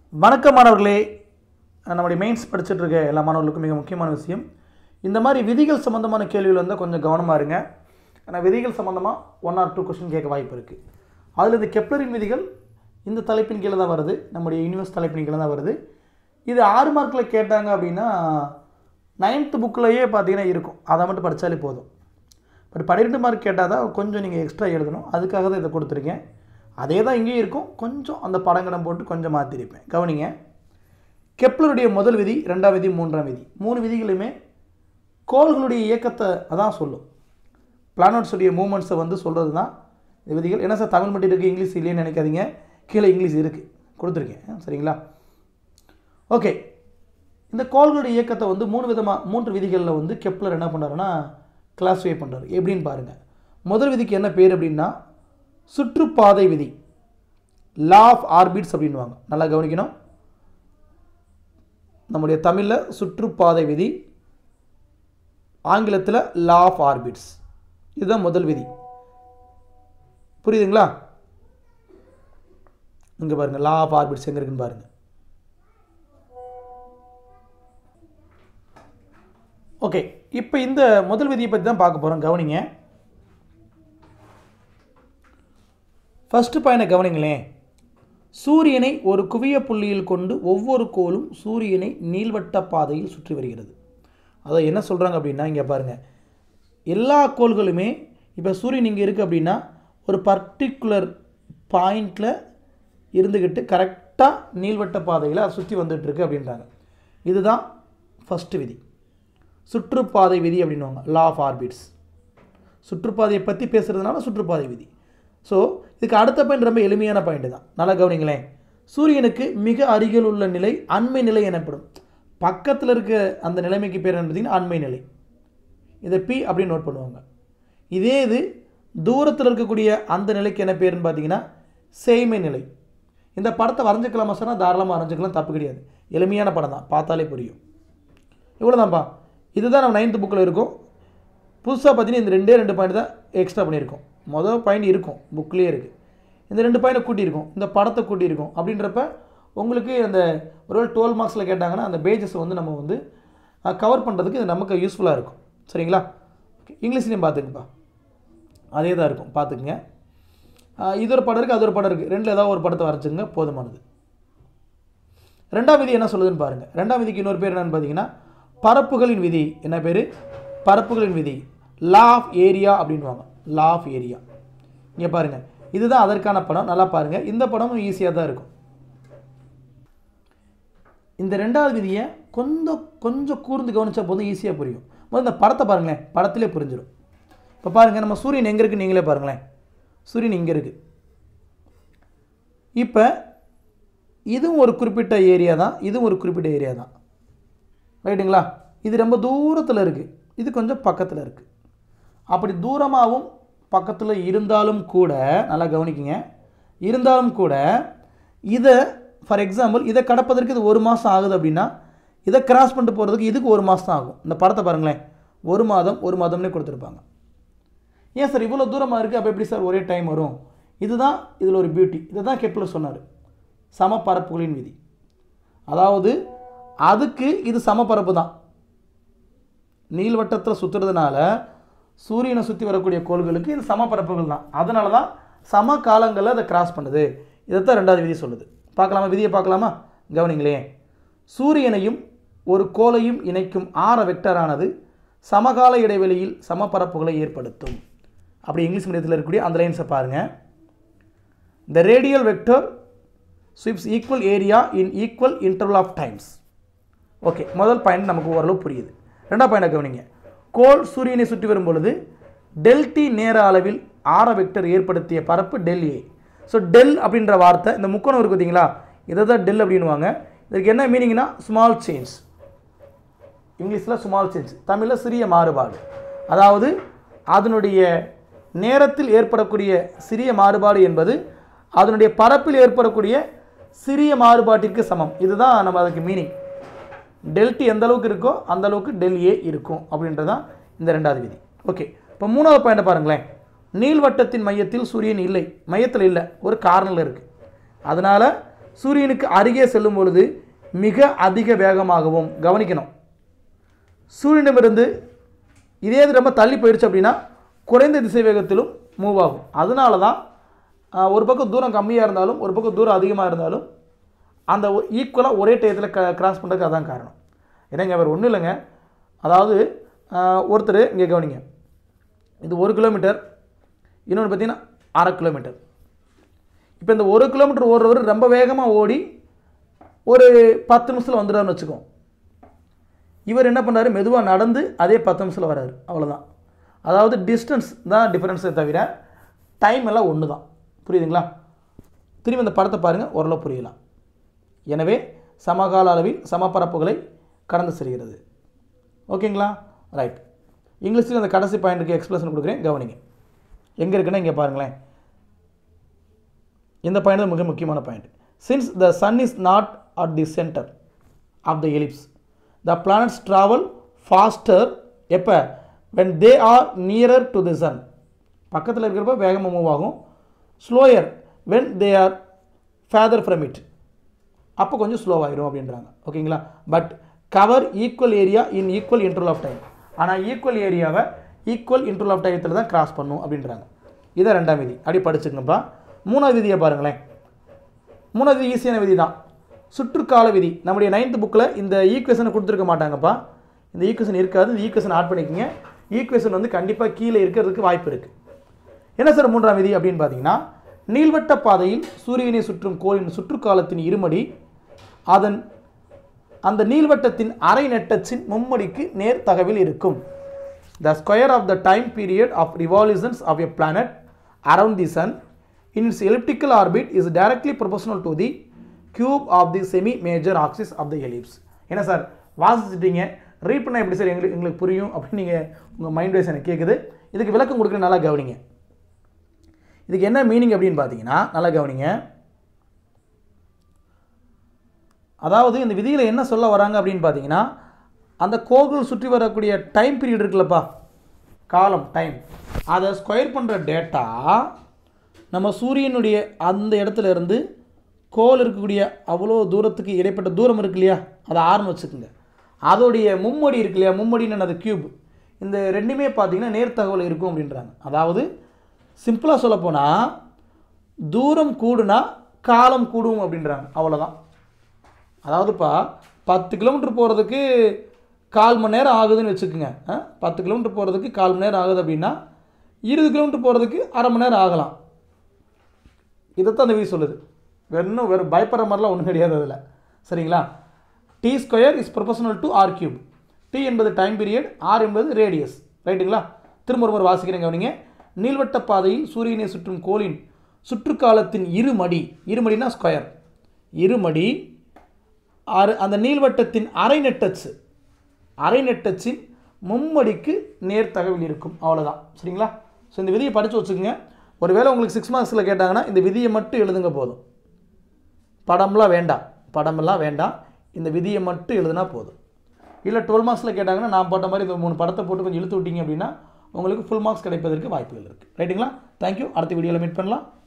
வணக்கம் மாணவர்களே நம்முடைய மெயின்ஸ் படிச்சுட்டு இருக்க எல்லா மாணவர்களுக்கும் மிக முக்கியமான விஷயம் இந்த மாதிரி விதிகள் சம்மந்தமான கேள்விகள் வந்து கொஞ்சம் கவனமாக இருங்க ஆனால் விதிகள் சம்மந்தமாக ஒன் ஆர் டூ கொஸ்டின் கேட்க வாய்ப்பு இருக்குது அதில் இந்த கெப்லரின் விதிகள் இந்த தலைப்பின் கீழே தான் வருது நம்முடைய யூனிவர்ஸ் தலைப்பின் கீழே தான் வருது இது ஆறு மார்க்கில் கேட்டாங்க அப்படின்னா நைன்த்து புக்கிலேயே பார்த்தீங்கன்னா இருக்கும் அதை மட்டும் படித்தாலே போதும் பட் பன்னிரெண்டு மார்க் கேட்டால் தான் கொஞ்சம் நீங்கள் எக்ஸ்ட்ரா எழுதணும் அதுக்காக தான் இதை கொடுத்துருக்கேன் அதே தான் இங்கேயும் இருக்கும் கொஞ்சம் அந்த படங்கடம் போட்டு கொஞ்சம் மாற்றிருப்பேன் கவனிங்க கெப்லருடைய முதல் விதி ரெண்டாம் விதி மூன்றாம் விதி மூணு விதிகளுமே கோள்களுடைய இயக்கத்தை அதான் சொல்லும் பிளானட்ஸுடைய மூமெண்ட்ஸை வந்து சொல்கிறது தான் இந்த விதிகள் என்ன சார் தமிழ் மட்டும் இருக்குது இங்கிலீஷ் இல்லைன்னு நினைக்காதீங்க கீழே இங்கிலீஷ் இருக்குது கொடுத்துருக்கேன் சரிங்களா ஓகே இந்த கோள்களுடைய இயக்கத்தை வந்து மூணு விதமாக மூன்று விதிகளில் வந்து கெப்லர் என்ன பண்ணுறாருன்னா கிளாஸிஃபை பண்ணுறாரு எப்படின்னு பாருங்கள் முதல் விதிக்கு என்ன பேர் அப்படின்னா சுற்றுப்பாதை விதி லா ஆஃப் ஆர்பிட்ஸ் அப்படின்வாங்க நல்லா கவனிக்கணும் நம்முடைய தமிழில் சுற்றுப்பாதை விதி ஆங்கிலத்தில் லா ஆஃப் ஆர்பிட்ஸ் இதுதான் முதல் விதி புரியுதுங்களா இங்கே பாருங்கள் லா ஆஃப் ஆர்பிட்ஸ் எங்கே இருக்குன்னு பாருங்கள் ஓகே இப்போ இந்த முதல் விதியை பற்றி தான் பார்க்க போகிறோம் கவனிங்க ஃபஸ்ட்டு பாயிண்டை கவனிங்களேன் சூரியனை ஒரு குவிய புள்ளியில் கொண்டு ஒவ்வொரு கோளும் சூரியனை நீள்வட்ட பாதையில் சுற்றி வருகிறது அதை என்ன சொல்கிறாங்க அப்படின்னா இங்கே பாருங்கள் எல்லா கோள்களுமே இப்போ சூரியன் இங்கே இருக்குது அப்படின்னா ஒரு பர்டிகுலர் பாயிண்டில் இருந்துக்கிட்டு கரெக்டாக நீள்வட்ட பாதையில் அது சுற்றி வந்துட்டுருக்கு அப்படின்றாங்க இதுதான் ஃபஸ்ட்டு விதி சுற்றுப்பாதை விதி அப்படின்வாங்க லா ஆஃப் ஆர்பிட்ஸ் சுற்றுப்பாதையை பற்றி பேசுகிறதுனால சுற்றுப்பாதை விதி ஸோ இதுக்கு அடுத்த பாயிண்ட் ரொம்ப எளிமையான பாயிண்ட் தான் நல்லா கவனிங்களேன் சூரியனுக்கு மிக அருகில் உள்ள நிலை அண்மை நிலை எனப்படும் பக்கத்தில் இருக்க அந்த நிலைமைக்கு பேர் என்ன பார்த்தீங்கன்னா அண்மை நிலை இதை பி அப்படின்னு நோட் பண்ணுவாங்க இதே இது தூரத்தில் இருக்கக்கூடிய அந்த நிலைக்கு என்ன பேருன்னு பார்த்தீங்கன்னா சேய்மை நிலை இந்த படத்தை வரைஞ்சிக்கலாமா சார் தாராளமாக வரைஞ்சிக்கலாம் தப்பு கிடையாது எளிமையான படம் தான் பார்த்தாலே புரியும் இவ்வளோதான்ப்பா இதுதான் நம்ம நைன்த்து புக்கில் இருக்கும் புதுசாக பார்த்தீங்கன்னா இந்த ரெண்டே ரெண்டு பாயிண்ட் தான் எக்ஸ்ட்ரா பண்ணியிருக்கோம் மொதல் பாயிண்ட் இருக்கும் புக்லேயே இருக்குது இந்த ரெண்டு பாயிண்டை கூட்டியிருக்கோம் இந்த படத்தை கூட்டியிருக்கோம் அப்படின்றப்ப உங்களுக்கு அந்த ஒரு டுவெல் மார்க்ஸில் கேட்டாங்கன்னா அந்த பேஜஸை வந்து நம்ம வந்து கவர் பண்ணுறதுக்கு இது நமக்கு யூஸ்ஃபுல்லாக இருக்கும் சரிங்களா ஓகே இங்கிலீஷ்லேயும் பார்த்துக்குப்பா அதே தான் இருக்கும் பார்த்துக்குங்க இது ஒரு படம் இருக்குது அது ஒரு படம் இருக்குது ரெண்டில் ஏதாவது ஒரு படத்தை வரைச்சுங்க போதுமானது ரெண்டாம் விதி என்ன சொல்லுதுன்னு பாருங்கள் ரெண்டாம் விதிக்கு இன்னொரு பேர் என்னென்னு பார்த்தீங்கன்னா பரப்புகளின் விதி என்ன பேர் பரப்புகளின் விதி லா ஆஃப் ஏரியா அப்படின்வாங்க லா ஆஃப் ஏரியா இங்கே பாருங்கள் இதுதான் அதற்கான படம் நல்லா பாருங்கள் இந்த படமும் ஈஸியாக தான் இருக்கும் இந்த ரெண்டாவது விதியை கொஞ்சம் கொஞ்சம் கூர்ந்து கவனிச்சா போதும் ஈஸியாக புரியும் முதல்ல இந்த படத்தை பாருங்களேன் படத்திலே புரிஞ்சிடும் இப்போ பாருங்கள் நம்ம சூரியன் எங்கே இருக்குன்னு நீங்களே பாருங்களேன் சூரியன் இங்கே இருக்குது இப்போ இதுவும் ஒரு குறிப்பிட்ட ஏரியா தான் இதுவும் ஒரு குறிப்பிட்ட ஏரியா தான் ரைட்டுங்களா இது ரொம்ப தூரத்தில் இருக்குது இது கொஞ்சம் பக்கத்தில் இருக்குது அப்படி தூரமாகவும் பக்கத்தில் இருந்தாலும் கூட நல்லா கவனிக்குங்க இருந்தாலும் கூட இதை ஃபார் எக்ஸாம்பிள் இதை கடப்பதற்கு இது ஒரு மாதம் ஆகுது அப்படின்னா இதை கிராஸ் பண்ணிட்டு போகிறதுக்கு இதுக்கு ஒரு மாதம் தான் ஆகும் இந்த படத்தை பாருங்களேன் ஒரு மாதம் ஒரு மாதம்னே கொடுத்துருப்பாங்க ஏன் சார் இவ்வளோ தூரமாக இருக்குது அப்போ எப்படி சார் ஒரே டைம் வரும் இதுதான் இதில் ஒரு பியூட்டி இதை தான் கெப்லர் சொன்னார் சமபரப்புகளின் விதி அதாவது அதுக்கு இது சமபரப்பு தான் நீள்வட்டத்தில் சுற்றுறதுனால சூரியனை சுற்றி வரக்கூடிய கோள்களுக்கு இது சமபரப்புகள் தான் அதனால தான் சம காலங்களில் அதை கிராஸ் பண்ணுது இதைத்தான் ரெண்டாவது விதி சொல்லுது பார்க்கலாமா விதியை பார்க்கலாமா கவனிங்களே சூரியனையும் ஒரு கோளையும் இணைக்கும் ஆர வெக்டரானது சமகால இடைவெளியில் சமபரப்புகளை ஏற்படுத்தும் அப்படி இங்கிலீஷ் மீடியத்தில் இருக்கக்கூடிய அந்த லைன்ஸை பாருங்கள் the radial vector sweeps equal area in equal interval of times okay முதல் பாயிண்ட் நமக்கு ஓரளவு புரியுது ரெண்டாவது பாயிண்ட் கவனிங்க கோள் சூரியனை சுற்றி வரும் பொழுது டெல்டி நேர அளவில் ஆர வெக்டர் ஏற்படுத்திய பரப்பு டெல் ஏ ஸோ டெல் அப்படின்ற வார்த்தை இந்த முக்கோணம் இருக்குது பார்த்தீங்களா இதை தான் டெல் அப்படின்வாங்க இதுக்கு என்ன மீனிங்னா ஸ்மால் சேஞ்ச் இங்கிலீஷில் ஸ்மால் சேஞ்ச் தமிழில் சிறிய மாறுபாடு அதாவது அதனுடைய நேரத்தில் ஏற்படக்கூடிய சிறிய மாறுபாடு என்பது அதனுடைய பரப்பில் ஏற்படக்கூடிய சிறிய மாறுபாட்டிற்கு சமம் இதுதான் நம்ம அதுக்கு மீனிங் டெல்டி எந்த அளவுக்கு இருக்கோ அந்த அளவுக்கு டெல் ஏ இருக்கும் அப்படின்றதான் இந்த ரெண்டாவது விதி ஓகே இப்போ மூணாவது பாயிண்ட் பாருங்களேன் நீள்வட்டத்தின் மையத்தில் சூரியன் இல்லை மையத்தில் இல்லை ஒரு கார்னரில் இருக்குது அதனால் சூரியனுக்கு அருகே செல்லும் பொழுது மிக அதிக வேகமாகவும் கவனிக்கணும் சூரியனிடமிருந்து இதே இது ரொம்ப தள்ளி போயிடுச்சு அப்படின்னா குறைந்த திசை வேகத்திலும் மூவ் ஆகும் அதனால தான் ஆஹ், ஒரு பக்கம் தூரம் கம்மியாக இருந்தாலும் ஒரு பக்கம் தூரம் அதிகமாக இருந்தாலும் அந்த ஈக்குவலாக ஒரே டயத்தில் க கிராஸ் பண்ணுறதுக்கு அதான் காரணம் ஏன்னாங்க அவர் ஒன்றும் இல்லைங்க அதாவது ஆஹ், ஒருத்தர் இங்கே கவனிங்க இது ஒரு கிலோமீட்டர் இன்னொன்று பார்த்தீங்கன்னா அரை கிலோமீட்டர் இப்போ இந்த ஒரு கிலோமீட்டர் ஓடுறவர் ரொம்ப வேகமாக ஓடி ஒரு பத்து நிமிஷத்தில் வந்துடுறாருன்னு வச்சுக்கோம் இவர் என்ன பண்ணாரு மெதுவாக நடந்து அதே பத்து நிமிஷத்தில் வராரு அவ்வளோதான் அதாவது டிஸ்டன்ஸ் தான் டிஃப்ரென்ஸே தவிர டைம் எல்லாம் ஒன்று தான் புரியுதுங்களா திரும்பி இந்த படத்தை பாருங்கள் ஓரளவு புரியலாம் எனவே சமகால அளவில் சமபரப்புகளை கடந்து செல்கிறது ஓகேங்களா ரைட் இங்கிலீஷில் அந்த கடைசி பாயிண்ட்டுக்கு எக்ஸ்பிளேஷன் கொடுக்குறேன் கவனிங்க எங்கே இருக்குன்னா இங்கே பாருங்களேன் இந்த பாயிண்ட் தான் மிக முக்கியமான point since the sun is not at the centre of the ellipse the planets travel faster எப்போ when they are nearer to the sun பக்கத்தில் இருக்கிறப்ப வேகமாக மூவ் ஆகும் slower when they are farther from it அப்போ கொஞ்சம் ஸ்லோவாயிரும் அப்படின்றாங்க ஓகேங்களா but cover equal area in equal interval of time ஆனால் ஈக்குவல் ஏரியாவை ஈக்குவல் இன்டர்வல் ஆஃப் டயத்தில் தான் கிராஸ் பண்ணும் அப்படின்றாங்க இதை ரெண்டாம் விதி அப்படி படிச்சுக்கங்கப்பா மூணாவது விதியை பாருங்களேன் மூணாவது விதி ஈஸியான விதி தான் சுற்றுக்கால விதி நம்முடைய நைன்த் புக்கில் இந்த ஈக்குவேஷனை கொடுத்துருக்க மாட்டாங்கப்பா இந்த ஈக்குவேஷன் இருக்காது இந்த ஈக்குவேஷன் ஆட் பண்ணிக்கங்க ஈக்குவேஷன் வந்து கண்டிப்பாக கீழே இருக்கிறதுக்கு வாய்ப்பு இருக்குது என்ன சார் மூன்றாம் விதி அப்படின்னு பார்த்தீங்கன்னா நீள்வட்ட பாதையில் சூரியனை சுற்றும் கோளின் சுற்றுக்காலத்தின் இருமடி அதன் அந்த நீள்வட்டத்தின் அரை நெட்டச்சின் மும்மடிக்கு நேர் தகவில் இருக்கும் the square of the time period of revolutions of a planet around the sun in its elliptical orbit is directly proportional to the cube of the semi major axis of the ellipse என்ன sir வாசிச்சிட்டீங்க read பண்ணால் எப்படி sir எங்களுக்கு எங்களுக்கு புரியும் அப்படின்னு நீங்கள் உங்கள் மைண்ட் வைஸ் எனக்கு கேட்குது இதுக்கு விளக்கம் கொடுக்குற நல்லா கவனிங்க இதுக்கு என்ன மீனிங் அப்படின்னு பார்த்தீங்கன்னா நல்லா கவனிங்க அதாவது இந்த விதியில் என்ன சொல்ல வராங்க அப்படின்னு பார்த்தீங்கன்னா அந்த கோள்கள் சுற்றி வரக்கூடிய டைம் பீரியட் இருக்குல்லப்பா காலம் டைம் அதை ஸ்கொயர் பண்ணுற டேட்டா நம்ம சூரியனுடைய அந்த இடத்துல இருந்து கோள் இருக்கக்கூடிய அவ்வளோ தூரத்துக்கு இடைப்பட்ட தூரம் இருக்கு இல்லையா அதை ஆர்னு வச்சுக்கோங்க அதோடைய மும்மடி இருக்கு இல்லையா மும்மடின்னு அது கியூப் இந்த ரெண்டுமே பார்த்தீங்கன்னா நேர்த்தகவல் இருக்கும் அப்படின்றாங்க அதாவது சிம்பிளாக சொல்லப்போனால் தூரம் கூடுனா காலம் கூடும் அப்படின்றாங்க அவ்வளோதான் அதாவதுப்பா பத்து கிலோமீட்டர் போகிறதுக்கு கால் மணி நேரம் ஆகுதுன்னு வச்சுக்கோங்க ஆ? பத்து கிலோமீட்டர் போகிறதுக்கு கால் மணி நேரம் ஆகுது அப்படின்னா இருபது கிலோமீட்டர் போகிறதுக்கு அரை மணி நேரம் ஆகலாம் இதைத்தான் அந்த விதி சொல்லுது வெறும் வெறும் பயப்படுற மாதிரிலாம் ஒன்றும் கிடையாது அதில் சரிங்களா T square is proportional to R cube T என்பது டைம் பீரியட் ஆர் என்பது ரேடியஸ் ரைட்டுங்களா திரும்ப ஒரு முறை வாசிக்கிறேன் கவனிங்க நீள்வட்ட பாதையில் சூரியனை சுற்றும் கோளின் சுற்றுக்காலத்தின் இருமடி இருமடினா ஸ்கொயர் இருமடி ஆறு அந்த நீள்வட்டத்தின் அரை நெட்டச்சு அரை நெட்டச்சின் மும்மடிக்கு நேர் தகவல் இருக்கும் அவ்வளோதான் சரிங்களா ஸோ இந்த விதியை படித்து வச்சுக்கோங்க ஒருவேளை உங்களுக்கு சிக்ஸ் மார்க்ஸில் கேட்டாங்கன்னா இந்த விதியை மட்டும் எழுதுங்க போதும் படம்லாம் வேண்டாம் படமெல்லாம் வேண்டாம் இந்த விதியை மட்டும் எழுதுனா போதும் இல்லை டுவெல் மார்க்ஸில் கேட்டாங்கன்னா நான் போட்ட மாதிரி இந்த மூணு படத்தை போட்டு கொஞ்சம் இழுத்து விட்டீங்க அப்படின்னா உங்களுக்கு ஃபுல் மார்க்ஸ் கிடைப்பதற்கு வாய்ப்புகள் இருக்குது ரைட்டுங்களா தேங்க்யூ அடுத்த வீடியோவில் மீட் பண்ணலாம்